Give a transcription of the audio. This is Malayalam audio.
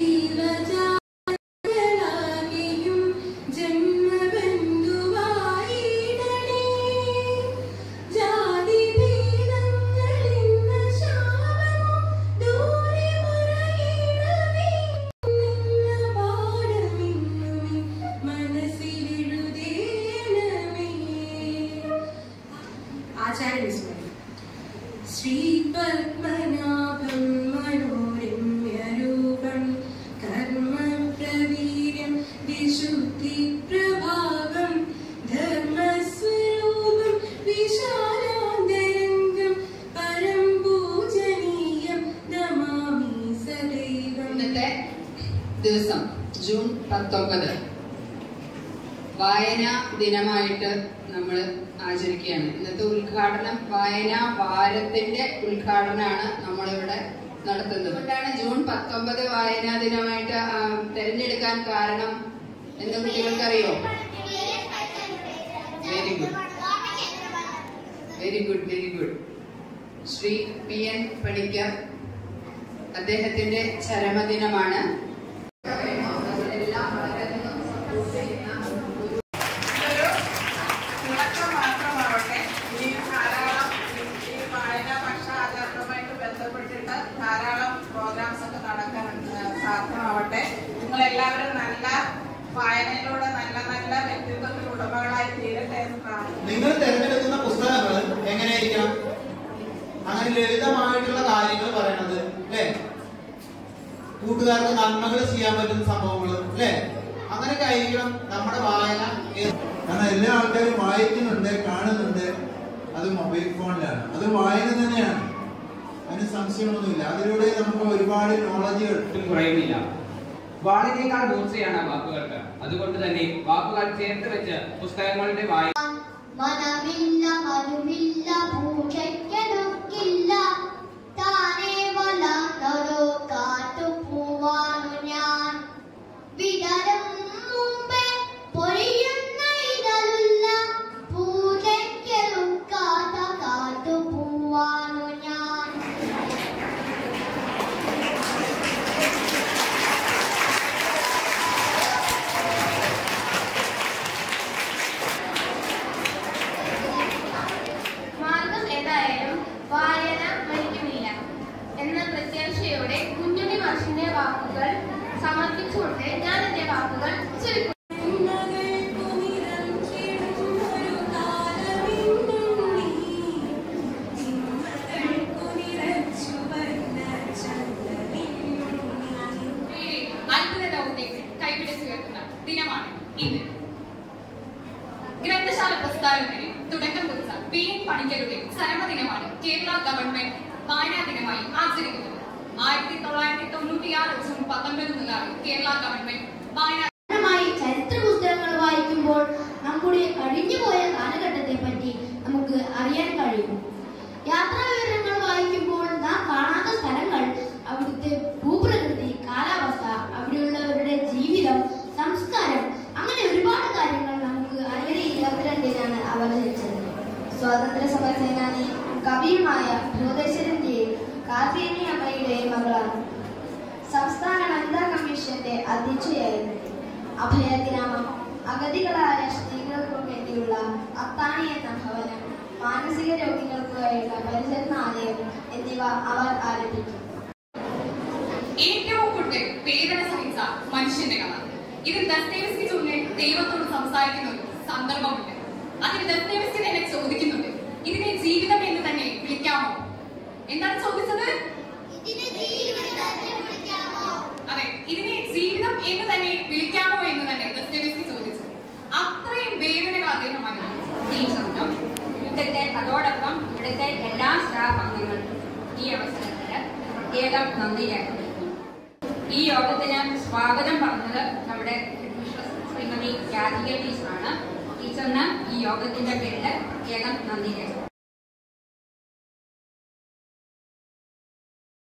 ജീവജാലങ്ങളാകെയും ജന്മബന്ധുവായിടണേ. ജാതിഭേദങ്ങളെന്ന ശാപമോ ദൂരെ മറയിടമേ. നിന്ന പാഠമെന്നുമേ മനസ്സിലെഴുതേണമേ. ആചാര്യവിസ്മയം ശ്രീപത്മനാഭം മനോരമ്യരൂപം കർമ്മപ്രവീര്യം വിശുദ്ധിപ്രഭാവം ധർമ്മസ്വരൂപം വിശാലാന്തരംഗം പരം പൂജനീയം നമാമി സദൈവം ഇന്നത്തെ ദിവസം ജൂൺ പത്തൊമ്പത് വായനാ ദിനമായിട്ട് നമ്മൾ ആചരിക്കുകയാണ് ഇന്നത്തെ ഉദ്ഘാടനം വായനാ വാരത്തിന്റെ ഉദ്ഘാടനമാണ് നമ്മളിവിടെ നടത്തുന്നത് അതുകൊണ്ടാണ് ജൂൺ പത്തൊമ്പത് വായനാ ദിനമായിട്ട് ആ, തെരഞ്ഞെടുക്കാൻ കാരണം എന്ന് കുട്ടികൾക്കറിയോ very good very good very good Shri P N Panicker അദ്ദേഹത്തിന്റെ ചരമദിനമാണ് അതിലെല്ലാം വളരെയധികം support ചെയ്യുന്ന ഒരു ഇതൊരു തുടക്കം മാത്രമാവട്ടെ ഇനിയും ധാരാളം ഈ വായന പക്ഷാചരണവുമായിട്ട് ബന്ധപ്പെട്ടിട്ട് ധാരാളം പ്രോഗ്രാംസ് ഒക്കെ നടക്കാൻ ഏഹ്, സാധ്യമാവട്ടെ നിങ്ങളെല്ലാവരും നല്ല വായനയിലൂടെ നല്ല നല്ല വ്യക്തിത്വത്തിൽ ഉടമകളായി തീരട്ടെ എന്ന് പ്രാർത്ഥിക്കുന്നു നിങ്ങൾ തിരഞ്ഞെടുക്കുന്ന പുസ്തകങ്ങൾ എങ്ങനെയായിരിക്കണം അങ്ങനെ ലളിതമായിട്ടുള്ള കാര്യങ്ങൾ പറയണത് അല്ലേ കൂട്ടുകാർക്ക് നന്മകൾ ചെയ്യാൻ പറ്റുന്ന സംഭവങ്ങൾ അല്ലേ അങ്ങനെയൊക്കെ ആയിരിക്കണം നമ്മുടെ വായന ഏ- കാരണം എല്ലാ ആൾക്കാരും വായിക്കുന്നുണ്ട് കാണുന്നുണ്ട് അത് മൊബൈൽ ഫോണിലാണ് അത് വായന തന്നെയാണ് അതിന് സംശയമൊന്നുമില്ല അതിലൂടെ നമുക്ക് ഒരുപാട് നോളജുകൾ ഒട്ടും കുറയുന്നില്ല വാളിനേക്കാൾ മൂർച്ചയാണ് വാക്കുകൾക്ക് അതുകൊണ്ട് തന്നെ വാക്കുകൾ ചേർത്ത് വെച്ച് പുസ്തകങ്ങളുടെ വായന മനമില്ല മനുമില്ല പൂജയ്ക്കടുക്കില്ല താനേ വളർന്നൊരു കാട്ടുപൂവാണു ഞാൻ വിടരും മുമ്പേ പൊഴിയുന്ന ഇതല്ല പൂജയ്ക്കെടുക്കാത്ത കാട്ടുപൂവാണു ഞാൻ മാർഗം ഏതായാലും വായന മരിക്കുന്നില്ല എന്ന പ്രത്യാശയോടെ കുഞ്ഞുണ്ണി മാഷിന്റെ വാക്കുകൾ സമർപ്പിച്ചുകൊണ്ട് ഞാൻ എന്റെ വാക്കുകൾ ചുരുക്കും നന്മകൾക്കു നിറം ചേരുന്നൊരു കാലമിന്നുണ്ണി. തിന്മകൾക്കു നിറച്ചു വന്ന ചന്ദ്രനിന്നുണ്ണി. അത്ഭുത ദൗത്യങ്ങൾ കൈപിടിച്ചുയർത്തുന്ന ദിനമാണ് ഇന്ന് ഗ്രന്ഥശാല പ്രസ്ഥാനത്തിന് തുടക്കം കുറിച്ച പി എൻ പണിക്കരുടെ ചരമദിനമാണ് കേരള ഗവൺമെന്റ് വായനാ ദിനമായി ആചരിക്കുന്നത് ആയിരത്തി തൊള്ളായിരത്തി തൊണ്ണൂറ്റിയാറ് ജൂൺ പത്തൊൻപത് മുതലാണ് കേരള ഗവൺമെന്റ് വായനാ മായി ചരിത്ര പുസ്തകങ്ങൾ വായിക്കുമ്പോൾ നമ്മുടെ കഴിഞ്ഞുപോയ കാലഘട്ടത്തെ പറ്റി നമുക്ക് അറിയാൻ കഴിയും യാത്രാ വിവരങ്ങൾ വായിക്കുമ്പോൾ നാം കാണാത്ത സ്ഥലങ്ങൾ അവിടുത്തെ ഭൂപ്രകൃതി കാലാവസ്ഥ അവിടെയുള്ളവരുടെ ജീവിതം സംസ്കാരം അങ്ങനെ ഒരുപാട് കാര്യങ്ങൾ നമുക്ക് അങ്ങനെ ഇരുപത്തിരണ്ടിനാണ് അവതരിച്ചത് സ്വാതന്ത്ര്യ സമര സേനാനി കവിയുമായ ഭൂതേശ്വരന്റെയും കാർത്തികേയ അമ്മയുടെയും മകളാണ് സംസ്ഥാന വനിതാ കമ്മീഷന്റെ അധ്യക്ഷയായിരുന്നു അഭയഗ്രാമം അഗതികളായ സ്ത്രീകൾക്കു വേണ്ടിയുള്ള അത്താണി എന്ന ഭവനം മാനസിക രോഗികൾക്കായുള്ള പരിചരണാലയം എന്നിവ അവർ ആരംഭിച്ചു ഏറ്റവും കൂടുതൽ വേദന സഹിച്ച മനുഷ്യന്റെ കഥ ഇത് ദസ്തേവസ്കി ചൊല്ലിൽ ദൈവത്തോട് സംസാരിക്കുന്ന ഒരു സന്ദർഭമുണ്ട് അതിൽ ദസ്തേവസ്കി തന്നെ ചോദിക്കുന്നുണ്ട് ഇതിനെ ജീവിതം എന്ന് തന്നെ വിളിക്കാമോ എന്താണ് ചോദിച്ചത് അതെ ഇതിനെ ജീവിതം എന്ന് തന്നെ വിളിക്കാമോ എന്ന് തന്നെ ദസ്തേവസ്കി ചോദിച്ചു അത്രയും വേദനകൾ അദ്ദേഹം അനുഭവിച്ചു ഈ സംഘം ഇവിടുത്തെ അതോടൊപ്പം ഇവിടുത്തെ എല്ലാ സ്റ്റാഫ് അംഗങ്ങൾക്കും ഈ അവസരത്തിൽ പ്രത്യേകം നന്ദി രേഖപ്പെടുത്തുന്നു ഈ യോഗത്തിന് സ്വാഗതം പറഞ്ഞത് നമ്മുടെ ഹെഡ്മിസ്ട്രസ് ശ്രീമതി രാധിക ടീച്ചറാണ് ടീച്ചറിന് ഈ യോഗത്തിന്റെ പേരിൽ പ്രത്യേകം നന്ദി രേഖപ്പെടുത്തുന്നു